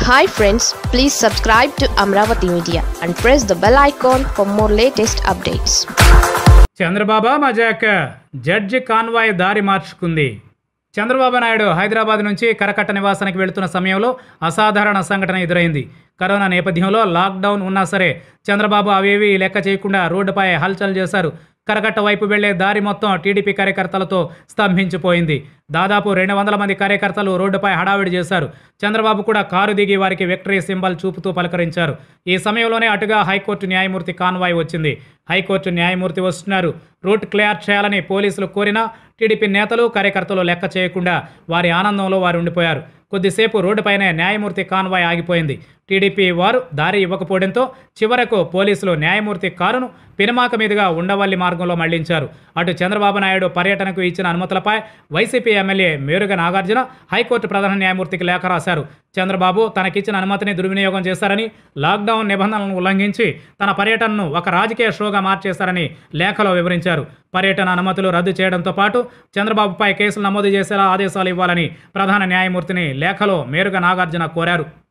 hi friends please subscribe to Amaravati media and press the bell icon for more latest updates Chandrababu మజాక్ judge convoy దారి మార్చుకుంది చంద్రబాబు నాయుడు హైదరాబాద్ నుంచి కరకట్ట నివాసానికి వెళుతున్న సమయంలో అసాధారణ సంఘటన ఎదురైంది కరోనా నేపథ్యంలో లాక్డౌన్ ఉన్నా సరే చంద్రబాబు అవేవి లెక్క చేయకుండా రోడ్డుపై హల్చల్ చేశారు కరకట్ట వైపు వెళ్లే దారి మొత్తం టీడీపీ కార్యకర్తలతో స్తంభించిపోయింది దాదాపు రెండు వందల మంది కార్యకర్తలు రోడ్డుపై హడావిడి చేశారు చంద్రబాబు కూడా కారు దిగి వారికి విక్టరీ సింబల్ చూపుతూ పలకరించారు ఈ సమయంలోనే అటుగా హైకోర్టు న్యాయమూర్తి కాన్వాయ్ వచ్చింది హైకోర్టు న్యాయమూర్తి వస్తున్నారు రూట్ క్లియర్ చేయాలని పోలీసులు కోరినా టీడీపీ నేతలు కార్యకర్తలు లెక్క చేయకుండా వారి ఆనందంలో వారు ఉండిపోయారు కొద్దిసేపు రోడ్డుపైనే న్యాయమూర్తి కాన్వాయ్ ఆగిపోయింది టీడీపీ వారు దారి ఇవ్వకపోవడంతో చివరకు పోలీసులు న్యాయమూర్తి కారును పినమాక మీదుగా ఉండవల్లి మార్గంలో మళ్లించారు అటు చంద్రబాబు నాయుడు పర్యటనకు ఇచ్చిన అనుమతులపై వైసీపీ ఎమ్మెల్యే మేరుగ నాగార్జున హైకోర్టు ప్రధాన న్యాయమూర్తికి లేఖ రాశారు చంద్రబాబు తనకిచ్చిన అనుమతిని దుర్వినియోగం చేశారని లాక్డౌన్ నిబంధనలను ఉల్లంఘించి తన పర్యటనను ఒక రాజకీయ షోగా మార్చేశారని లేఖలో వివరించారు పర్యటన అనుమతులు రద్దు చేయడంతో పాటు చంద్రబాబుపై కేసులు నమోదు చేసేలా ఆదేశాలు ఇవ్వాలని ప్రధాన న్యాయమూర్తిని లేఖలో మేరుగ నాగార్జున కోరారు